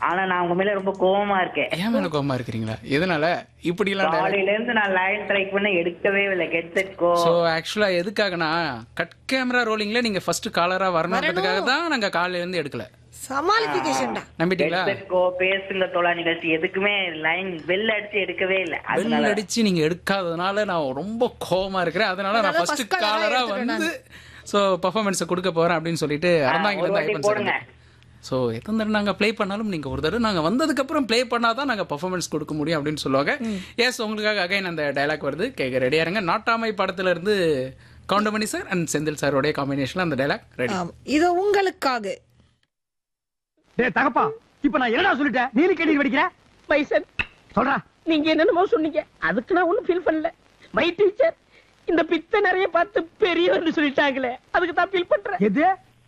ஆனா நான் உங்க மேல ரொம்ப கோவமா இருக்கேன் ஏன் மேல கோவமா இருக்கிறீங்களா எதனால இப்படி எல்லாம் dialogue- காலையில இருந்து நான் லைன் ட்ரை பண்ண எடுக்கவே இல்லை கெட் செட் கோ சோ ஆக்சுவலா எதுக்காகனா கட் கேமரா ரோலிங்ல நீங்க ஃபர்ஸ்ட் காலரா வரணுன்றதுக்காக தான் நாங்க காலையில இருந்து எடுக்கல சமாளிபிகேஷன்டா நம்பிட்டீங்களா கெட் செட் கோ பேசுங்க தோழா நிகழ்ச்சி எதுக்குமே லைன் பெல் அடிச்சு எடுக்கவே இல்லை பெல் அதனால அடிச்சு நீங்க எடுக்காததுனால நான் ரொம்ப கோவமா இருக்கிறேன் அதனால நான் அதனால ஃபர்ஸ்ட் first colour-ஆ காலரா எடுத்துட்டேன் வந்து சோ பெர்ஃபார்மன்ஸ் கொடுக்க போறேன் அப்படின்னு சொல்லிட்டு அறந்தாங்கில ஒரு இருந்து வாட்டி ஐபன் போடுங்க. ஸோ எத்தனை தடவை நாங்கள் ப்ளே பண்ணாலும் நீங்கள் ஒரு தடவை நாங்கள் வந்ததுக்கப்புறம் ப்ளே பண்ணாதான் நாங்கள் பர்ஃபார்மன்ஸ் கொடுக்க முடியும் அப்படின்னு சொல்லுவாங்க எஸ் உங்களுக்காக அகைன் அந்த டைலாக் வருது கேட்க ரெடியா இருங்க நாட்டாமை படத்துல இருந்து கவுண்டமணி சார் அண்ட் செந்தில் சாரோடைய காம்பினேஷன்ல அந்த டைலாக் ரெடி ஆமா இது உங்களுக்காக டேய் தகப்பா இப்ப நான் என்னடா சொல்லிட்டேன் நீலி கேள்வி படிக்கிற பைசன் சொல்றா நீங்க என்னென்னமோ சொன்னீங்க அதுக்கு நான் ஒண்ணும் ஃபீல் பண்ணல மை டீச்சர் இந்த பித்த நிறைய பார்த்து பெரியவர்னு சொல்லிட்டாங்களே அதுக்கு தான் ஃபீல் பண்றேன் எது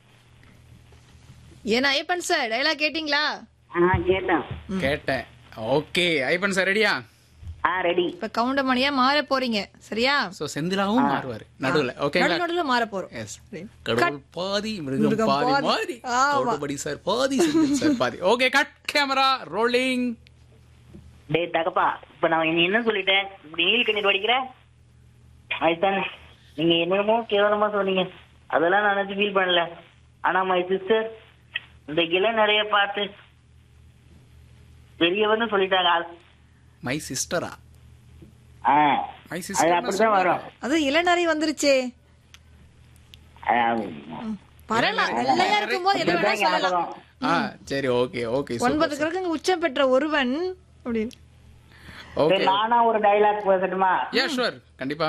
ஏன்னா ஐயப்பன் சார் டைலாக் கேட்டிங்களா ஆ கேட்டேன் கேட்டேன் ஓகே ஐபன் சார் ரெடியா ஆ ரெடி இப்ப கவுண்டமணியா மாற போறீங்க சரியா ஸோ செந்திலாவும் மாறுவார் நடுவுல ஓகேங்களா நடு நடுவுல மாற போறோம் எஸ் கடவுள் பாதி மிருகம் மிருகம் பாதி பாதி. மாதிரி ஆமா. கவுண்டமணி சார் பாதி செந்தில் சார் பாதி ஓகே கட் கேமரா ரோலிங் டேய் தகப்பா இப்ப நான் நீ என்ன சொல்லிட்டேன் இப்படி நீல் கண்ணீர் வடிக்கிற மைசன் நீங்க என்னமோ கேவலமா சொன்னீங்க அதெல்லாம் நான் நினைச்சு ஃபீல் பண்ணல ஆனா மை சிஸ்டர் இந்த இலை நிறைய பார்த்து பெரியவன்னு சொல்லிட்டாங்க மை சிஸ்டரா ஆ மை அது சிஸ்டர் அப்படிதான் வரும் அது இளநரை வந்துருச்சே ஆ, பரவாயில்ல வெள்ளையா இருக்கும்போது என்ன வேணா இதுதான் சொல்லலாம் ஞாபகம். ஆ சரி ஓகே ஓகே ஒன்பது கிரகங்க உச்சம் பெற்ற ஒருவன் அப்படின்னு ஓகே சரி, நானா ஒரு டைலாக் பேசட்டுமா யா ஷூர் கண்டிப்பா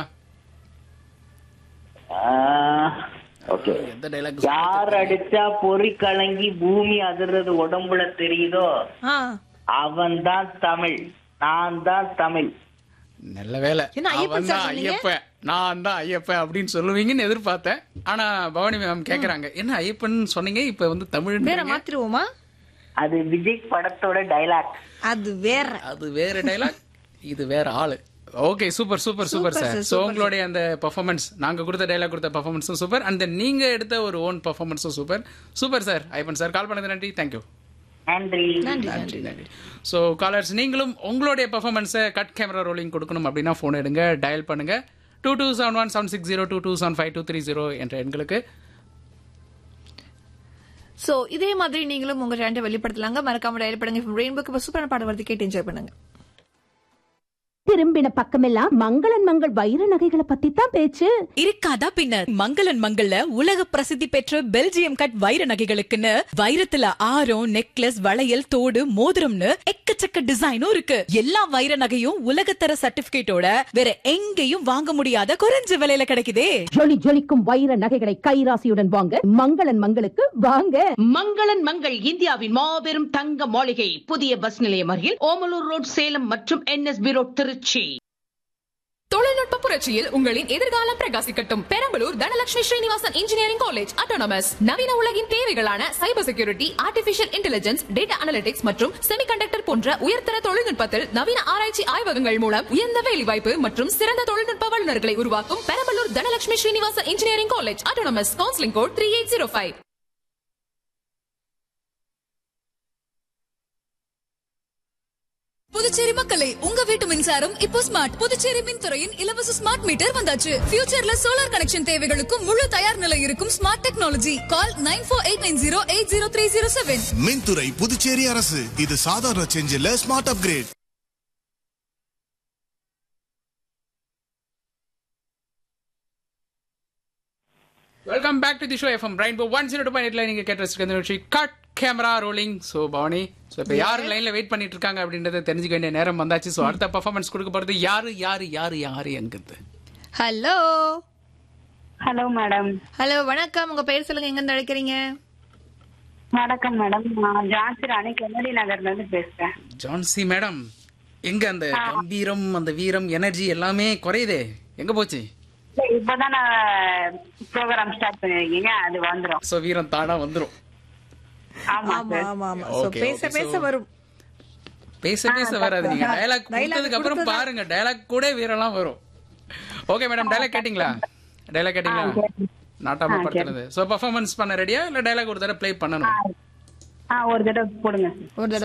ஓகே எந்த டைலாக் யார் அடிச்சா பொறி கலங்கி பூமி அதிர்றது உடம்புல தெரியுதோ ஆ அவன் தான் தமிழ் நான் தான் தமிழ் நல்ல வேலை என்ன ஐயப்பன் அவன் சார் தான் சொன்னீங்க? ஐயப்பன் நான் தான் ஐயப்பன் அப்படின்னு சொல்லுவீங்கன்னு எதிர்பார்த்தேன் ஆனா பவானி மேம் கேக்குறாங்க என்ன ஐயப்பன் சொன்னீங்க இப்ப வந்து தமிழ் வேற மாத்திருவோமா அது விஜய் படத்தோட டைலாக் அது வேற அது வேற டைலாக் இது வேற ஆளு okay super super super Super sir sir, so super உங்களுடைய அந்த பெர்ஃபார்மன்ஸ் நாங்க கொடுத்த டைலாக் கொடுத்த பெர்ஃபார்மன்ஸும் சூப்பர் அண்ட் நீங்க எடுத்த ஒரு ஓன் பெர்ஃபார்மன்ஸும் சூப்பர் சூப்பர் சார் ஐபன் சார் கால் பண்ணது நன்றி தேங்க்யூ நன்றி நன்றி நன்றி நன்றி ஸோ காலர்ஸ் நீங்களும் உங்களுடைய பெர்ஃபார்மன்ஸை கட் கேமரா ரோலிங் கொடுக்கணும் அப்படின்னா ஃபோன் எடுங்க டயல் பண்ணுங்க two two seven one seven six zero two two seven five two three zero என்ற எண்களுக்கு சோ இதே மாதிரி நீங்களும் உங்க டேலண்ட்டை வெளிப்படுத்தலாங்க மறக்காம டயல் பண்ணுங்க ரெயின்புக்கு சூப்பரான பாடம் வருது கேட்டு என்ஜாய் பண்ணுங்க திரும்பின பக்கமெல்லாம் மங்களன் மங்கள் வைர நகைகளை பத்தி தான் பேச்சு இருக்காதா பின்னர் மங்களன் மங்கள்ல உலக பிரசித்தி பெற்ற பெல்ஜியம் கட் வைர நகைகளுக்குன்னு வைரத்துல ஆரம் நெக்லஸ் வளையல் தோடு மோதிரம்னு எக்கச்சக்க டிசைனும் இருக்கு எல்லா வைர நகையும் உலகத்தர சர்டிபிகேட்டோட வேற எங்கேயும் வாங்க முடியாத குறைஞ்ச விலையில கிடைக்குதே ஜொலி ஜொலிக்கும் வைர நகைகளை கைராசியுடன் வாங்க மங்களன் மங்களுக்கு வாங்க மங்களன் மங்கள் இந்தியாவின் மாபெரும் தங்க மாளிகை புதிய பஸ் நிலையம் அருகில் ஓமலூர் ரோட் சேலம் மற்றும் என்எஸ்பி ரோட் திருச்சி தொழில்நுட்ப புரட்சியில் உங்களின் எதிர்காலம் பிரகாசிக்கட்டும் Perambalur Dhanalakshmi Srinivasan engineering college autonomous நவீன உலகின் தேவைகளான cyber security artificial intelligence data analytics மற்றும் செமிகண்டக்டர் போன்ற உயர்தர தொழில்நுட்பத்தில் நவீன ஆராய்ச்சி ஆய்வகங்கள் மூலம் உயர்ந்த வேலைவாய்ப்பு மற்றும் சிறந்த தொழில்நுட்ப வல்லுநர்களை உருவாக்கும் Perambalur Dhanalakshmi Srinivasan engineering college autonomous counselling code three eight zero five Puducherry மக்களே உங்க வீட்டு மின்சாரம் இப்போ ஸ்மார்ட் புதுச்சேரி மின்துறையின் இலவச ஸ்மார்ட் மீட்டர் வந்தாச்சு ஃபியூச்சர்ல சோலார் கனெக்ஷன் தேவைகளுக்கும் முழு தயார் நிலை இருக்கும் smart technology call nine four eight nine zero eight zero three zero seven மின்துறை புதுச்சேரி அரசு இது சாதாரண சேஞ்ச் இல்ல smart upgrade welcome back to the show FM brain one zero two point நீங்க கேட்டு வச்சிருக்க நிகழ்ச்சி cut camera rolling so Bhavani so இப்போ யாரு லைன்ல வெயிட் பண்ணிட்டு இருக்காங்க அப்படின்றத தெரிஞ்சுக்க வேண்டிய நேரம் வந்தாச்சு ஸோ அடுத்த பர்ஃபார்மன்ஸ் கொடுக்க போறது யாரு யாரு யாரு யாரு எங்கிறது ஹலோ ஹலோ மேடம் ஹலோ வணக்கம் உங்க பெயர் சொல்லுங்க எங்க இருந்து அழைக்கிறீங்க வணக்கம் மேடம் நான் ஜான்சி ராணி கென்னடி நகர்ல இருந்து பேசுறேன் ஜான்சி மேடம் எங்க அந்த கம்பீரம் அந்த வீரம் எனர்ஜி எல்லாமே குறையுதே எங்க போச்சு இல்ல, இப்பதான் நான் ப்ரோக்ராம் ஸ்டார்ட் பண்ணிருக்கீங்க அது வந்துரும் ஸோ வீரம் தானா வந்துரும் ஆமா ஆமா சார் ஆமா ஆமா சோ Okay, பேச okay, பேச so- வரும் பேச பேச வராது நீங்க டயலாக் Dialogue கொடுத்ததுக்கு அப்புறம் கொடுத்ததா- பாருங்க டயலாக் கூட வீரெல்லாம் வரும் ஓகே மேடம் டயலாக் கேட்டிங்களா டயலாக் கேட்டிங்களா நாட்டாம படத்துல சோ பெர்ஃபார்மன்ஸ் பண்ண ரெடியா இல்ல டயலாக் ஒரு தடவை ப்ளே பண்ணணும் ஆ ஒரு தடவை போடுங்க ஒரு தடவை